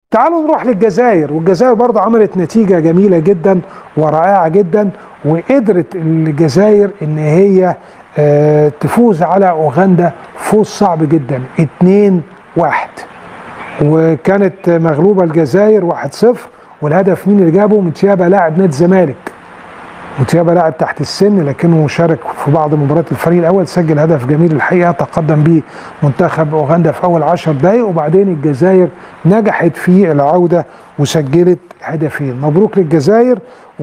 تعالوا نروح للجزائر والجزائر برضه عملت نتيجة جميلة جدا ورائعة جدا وقدرت الجزائر ان هي آه، تفوز على اوغندا فوز صعب جدا 2 1 وكانت مغلوبة الجزائر 1-0 والهدف مين اللي جابه متيابة لاعب نادي الزمالك متيابة لاعب تحت السن لكنه شارك في بعض مباريات الفريق الاول سجل هدف جميل الحقيقه تقدم به منتخب اوغندا في اول 10 دقائق وبعدين الجزائر نجحت في العوده وسجلت هدفين مبروك للجزائر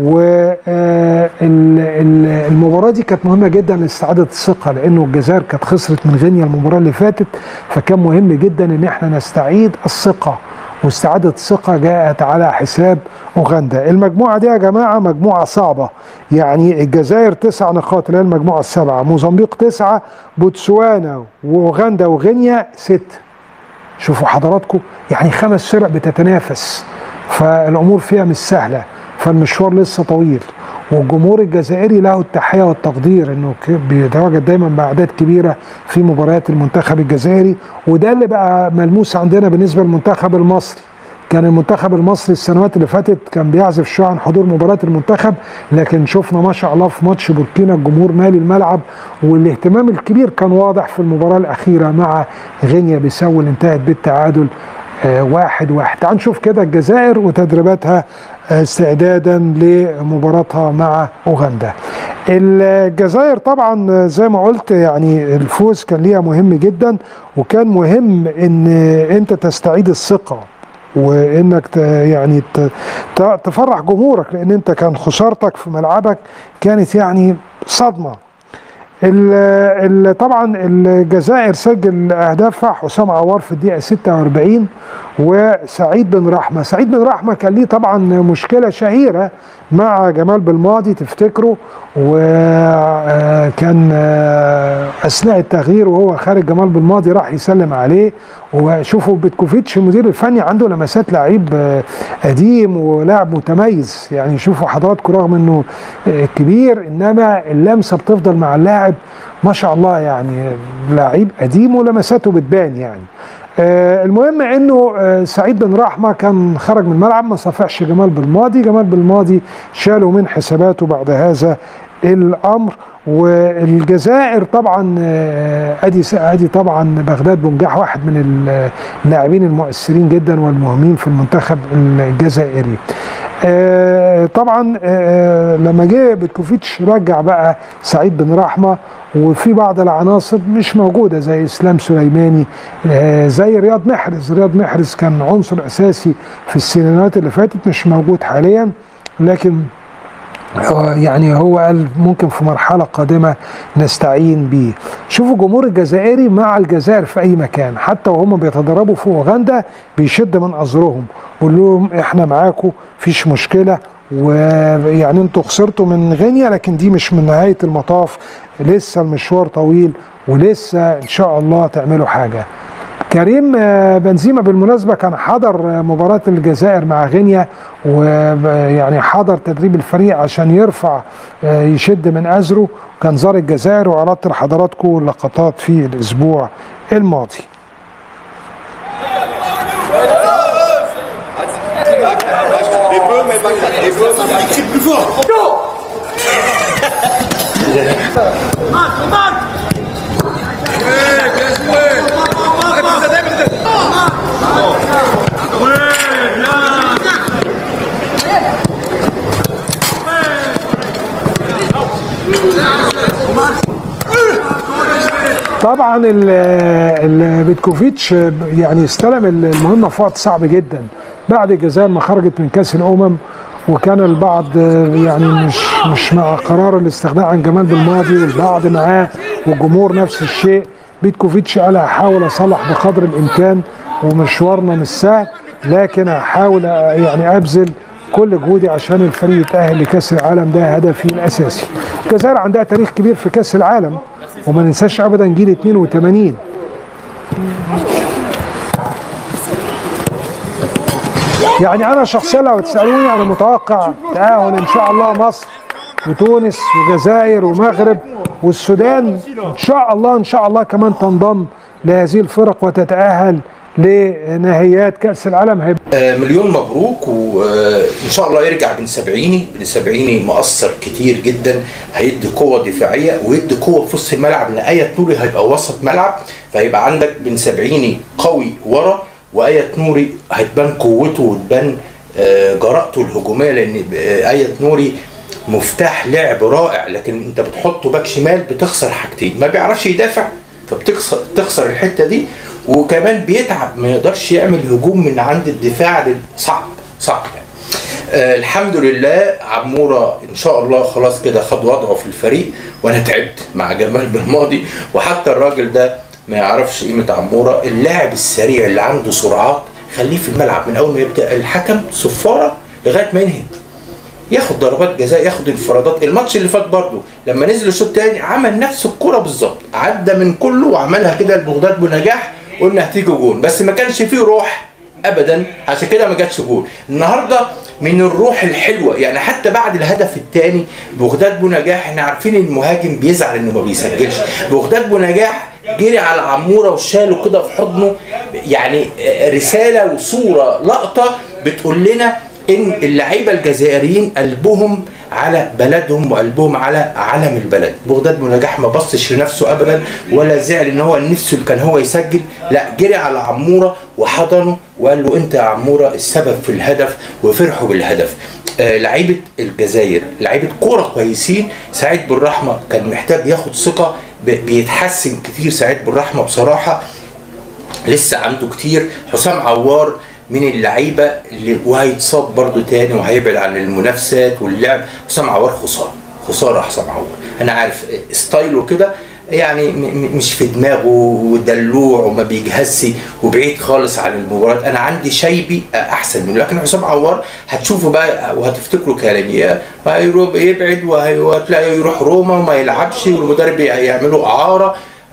والمباراه دي كانت مهمه جدا لاستعاده الثقه لانه الجزائر كانت خسرت من غينيا المباراه اللي فاتت فكان مهم جدا ان احنا نستعيد الثقه واستعادة الثقة جاءت على حساب أوغندا المجموعة دي يا جماعة مجموعة صعبة يعني الجزائر تسع نقاط اللي هي المجموعة السبعة موزمبيق تسعة بوتسوانا وأوغندا وغينيا ست شوفوا حضراتكم يعني خمس فرق بتتنافس فالأمور فيها مش سهلة فالمشوار لسه طويل والجمهور الجزائري له التحيه والتقدير انه ك- بيتواجد دايما باعداد كبيره في مباريات المنتخب الجزائري وده اللي بقى ملموس عندنا بالنسبه للمنتخب المصري كان المنتخب المصري السنوات اللي فاتت كان بيعزف شويه عن حضور مباراه المنتخب لكن شفنا ما شاء الله في ماتش بوركينا الجمهور مالي الملعب والاهتمام الكبير كان واضح في المباراه الاخيره مع غينيا بيساو اللي انتهت بالتعادل آه، واحد واحد تعال نشوف كده الجزائر وتدريباتها آه، استعدادا لمباراتها مع اوغندا الجزائر طبعا آه، زي ما قلت يعني الفوز كان ليها مهم جدا وكان مهم ان انت تستعيد الثقه وانك ت- يعني ت- ت- تفرح جمهورك لان انت كان خسارتك في ملعبك كانت يعني صدمه ال- ال- طبعا الجزائر سجل اهدافها حسام عوار في الدقيقه 46 وسعيد بن رحمه سعيد بن رحمه كان ليه طبعا مشكله شهيره مع جمال بالماضي تفتكروا وكان اثناء التغيير وهو خارج جمال بالماضي راح يسلم عليه وشوفوا بيتكوفيتش المدير الفني عنده لمسات لعيب آه، قديم ولاعب متميز يعني شوفوا حضراتكم رغم انه آه، كبير انما اللمسه بتفضل مع اللاعب ما شاء الله يعني لعيب قديم ولمساته بتبان يعني آه، المهم انه آه، سعيد بن رحمه كان خرج من الملعب ما صافحش جمال بالماضي جمال بالماضي شاله من حساباته بعد هذا الامر والجزائر طبعا آه، ادي ادي طبعا بغداد بنجاح واحد من اللاعبين المؤثرين جدا والمهمين في المنتخب الجزائري آه، طبعا آه، لما جه بتكوفيتش رجع بقى سعيد بن رحمه وفي بعض العناصر مش موجوده زي اسلام سليماني آه، زي رياض محرز رياض محرز كان عنصر اساسي في السنوات اللي فاتت مش موجود حاليا لكن هو يعني هو قال ممكن في مرحلة قادمة نستعين بيه شوفوا جمهور الجزائري مع الجزائر في أي مكان حتى وهم بيتدربوا في أوغندا بيشد من أزرهم بيقول لهم إحنا معاكم فيش مشكلة ويعني انتوا خسرتوا من غينيا لكن دي مش من نهاية المطاف لسه المشوار طويل ولسه إن شاء الله تعملوا حاجة كريم آه، بنزيما بالمناسبة كان حضر آه، مباراة الجزائر مع غينيا ويعني حضر تدريب الفريق عشان يرفع آه، يشد من أزره كان زار الجزائر وعرضت لحضراتكم لقطات في الأسبوع الماضي Les peu, mais pas quatre. Les peu, mais pas quatre. plus fort طبعا ال- ال- بيتكوفيتش يعني استلم المهمه في وقت صعب جدا بعد الجزائر ما خرجت من كاس الامم وكان البعض يعني مش مش مع قرار الاستغناء عن جمال بالماضي والبعض معاه والجمهور نفس الشيء بيتكوفيتش قال هحاول اصلح بقدر الامكان ومشوارنا مش سهل لكن هحاول يعني ابذل كل جهودي عشان الفريق يتاهل لكاس العالم ده هدفي الاساسي. الجزائر عندها تاريخ كبير في كاس العالم وما ننساش ابدا جيل 82 يعني انا شخصيا لو تسالوني انا متوقع تاهل ان شاء الله مصر وتونس والجزائر ومغرب والسودان ان شاء الله ان شاء الله كمان تنضم لهذه الفرق وتتاهل لنهائيات كاس العالم هيبقى آه، مليون مبروك وان شاء الله يرجع بن سبعيني بن سبعيني مؤثر كتير جدا هيدي قوه دفاعيه ويدي قوه في وسط الملعب لان ايه نوري هيبقى وسط ملعب فهيبقى عندك بن سبعيني قوي ورا وايه نوري هتبان قوته وتبان آه، جرأته الهجوميه لان آه، ايه نوري مفتاح لعب رائع لكن انت بتحطه باك شمال بتخسر حاجتين ما بيعرفش يدافع فبتخسر تخسر الحته دي وكمان بيتعب ما يقدرش يعمل هجوم من عند الدفاع لل- صعب صعب يعني. آه الحمد لله عموره ان شاء الله خلاص كده خد وضعه في الفريق وانا تعبت مع جمال بالماضي وحتى الراجل ده ما يعرفش قيمه عموره اللاعب السريع اللي عنده سرعات خليه في الملعب من اول ما يبدا الحكم صفاره لغايه ما ينهي ياخد ضربات جزاء ياخد انفرادات الماتش اللي فات برضه لما نزل الشوط الثاني عمل نفس الكرة بالظبط عدى من كله وعملها كده لبغداد بنجاح قلنا هتيجي جون بس ما كانش فيه روح ابدا عشان كده ما جاتش جول النهارده من الروح الحلوه يعني حتى بعد الهدف الثاني بغداد بنجاح احنا عارفين المهاجم بيزعل انه ما بيسجلش بغداد بنجاح جري على عموره وشاله كده في حضنه يعني رساله وصوره لقطه بتقول لنا ان اللعيبه الجزائريين قلبهم على بلدهم وقلبهم على علم البلد بغداد بنجاح ما بصش لنفسه ابدا ولا زعل ان هو نفسه اللي كان هو يسجل لا جري على عموره وحضنه وقال له انت يا عموره السبب في الهدف وفرحوا بالهدف آه لعيبه الجزائر لعيبه كوره كويسين سعيد بالرحمه كان محتاج ياخد ثقه ب- بيتحسن كتير سعيد بالرحمه بصراحه لسه عنده كتير حسام عوار من اللعيبه اللي وهيتصاب برضو تاني وهيبعد عن المنافسات واللعب حسام عوار خساره خساره حسام عوار انا عارف ستايله كده يعني م- م- مش في دماغه ودلوع وما بيجهزش وبعيد خالص عن المباراه انا عندي شيبي احسن منه لكن حسام عوار هتشوفوا بقى وهتفتكروا كلامي هيروح يبعد وهي- وهتلاقيه يروح روما وما يلعبش والمدرب هيعملوا اعاره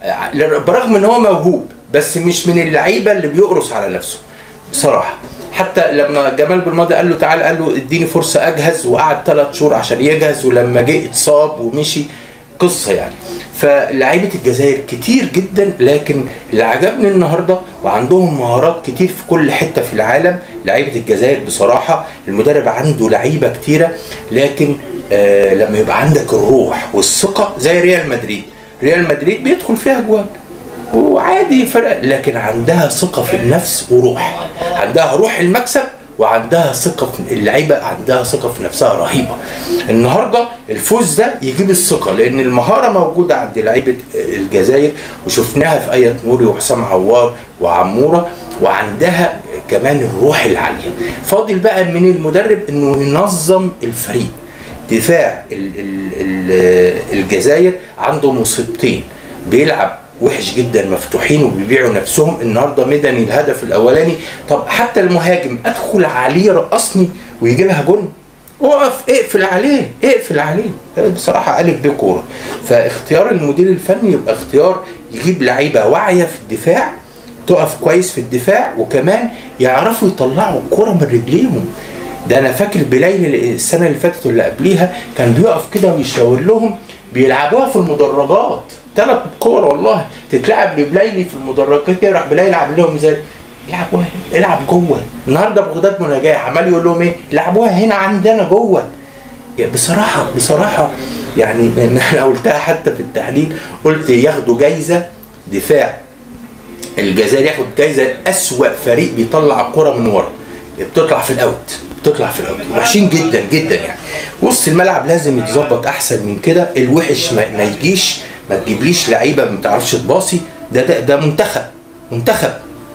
برغم ان هو موهوب بس مش من اللعيبه اللي بيقرص على نفسه بصراحه حتى لما جمال بالماضي قال له تعالى قال له اديني فرصه اجهز وقعد ثلاث شهور عشان يجهز ولما جه اتصاب ومشي قصه يعني فلعيبه الجزائر كتير جدا لكن اللي عجبني النهارده وعندهم مهارات كتير في كل حته في العالم لعيبه الجزائر بصراحه المدرب عنده لعيبه كتيره لكن آه لما يبقى عندك الروح والثقه زي ريال مدريد ريال مدريد بيدخل فيها جوان وعادي فرق لكن عندها ثقة في النفس وروح عندها روح المكسب وعندها ثقة في اللعيبة عندها ثقة في نفسها رهيبة النهاردة الفوز ده يجيب الثقة لأن المهارة موجودة عند لعيبة الجزائر وشفناها في آية نوري وحسام عوار وعمورة وعندها كمان الروح العالية فاضل بقى من المدرب انه ينظم الفريق دفاع ال- ال- ال- الجزائر عنده مصيبتين بيلعب وحش جدا مفتوحين وبيبيعوا نفسهم النهارده مدني الهدف الاولاني طب حتى المهاجم ادخل عليه رقصني ويجيبها جون اقف اقفل عليه اقفل عليه بصراحه الف ب كوره فاختيار المدير الفني يبقى اختيار يجيب لعيبه واعيه في الدفاع تقف كويس في الدفاع وكمان يعرفوا يطلعوا الكرة من رجليهم ده انا فاكر بليل السنه اللي فاتت واللي قبليها كان بيقف كده ويشاور لهم بيلعبوها في المدرجات ثلاث كور والله تتلعب لبليلي في المدرجات كده راح بليلي يلعب لهم ازاي يلعبوها العب جوه النهارده بغداد مناجاه عمال يقول لهم ايه لعبوها هنا عندنا جوه يعني بصراحه بصراحه يعني انا قلتها حتى في التحليل قلت ياخدوا جايزه دفاع الجزائر ياخد جايزه اسوأ فريق بيطلع الكره من ورا بتطلع في الاوت بتطلع في الاوت وحشين جدا جدا يعني وسط الملعب لازم يتظبط احسن من كده الوحش ما, ما يجيش ما تجيبليش لعيبه ما بتعرفش تباصي ده ده, ده منتخب منتخب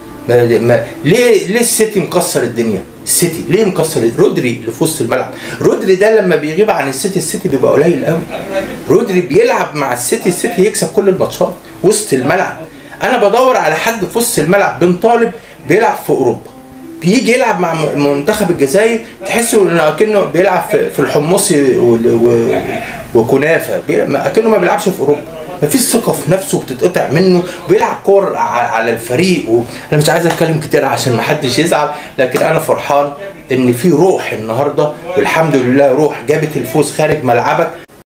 ما ما ليه ليه السيتي مكسر الدنيا السيتي ليه مكسر رودري اللي في وسط الملعب رودري ده لما بيغيب عن السيتي السيتي بيبقى قليل قوي رودري بيلعب مع السيتي السيتي يكسب كل الماتشات وسط الملعب انا بدور على حد في وسط الملعب بن طالب بيلعب في اوروبا بيجي يلعب مع م- منتخب الجزائر تحسه انه اكنه بيلعب في في الحمصي وال- و- وكنافه بي- ما- اكنه ما بيلعبش في اوروبا مفيش ثقه في نفسه بتتقطع منه وبيلعب كور ع- على الفريق و... انا مش عايز اتكلم كتير عشان ما حدش يزعل لكن انا فرحان ان في روح النهارده والحمد لله روح جابت الفوز خارج ملعبك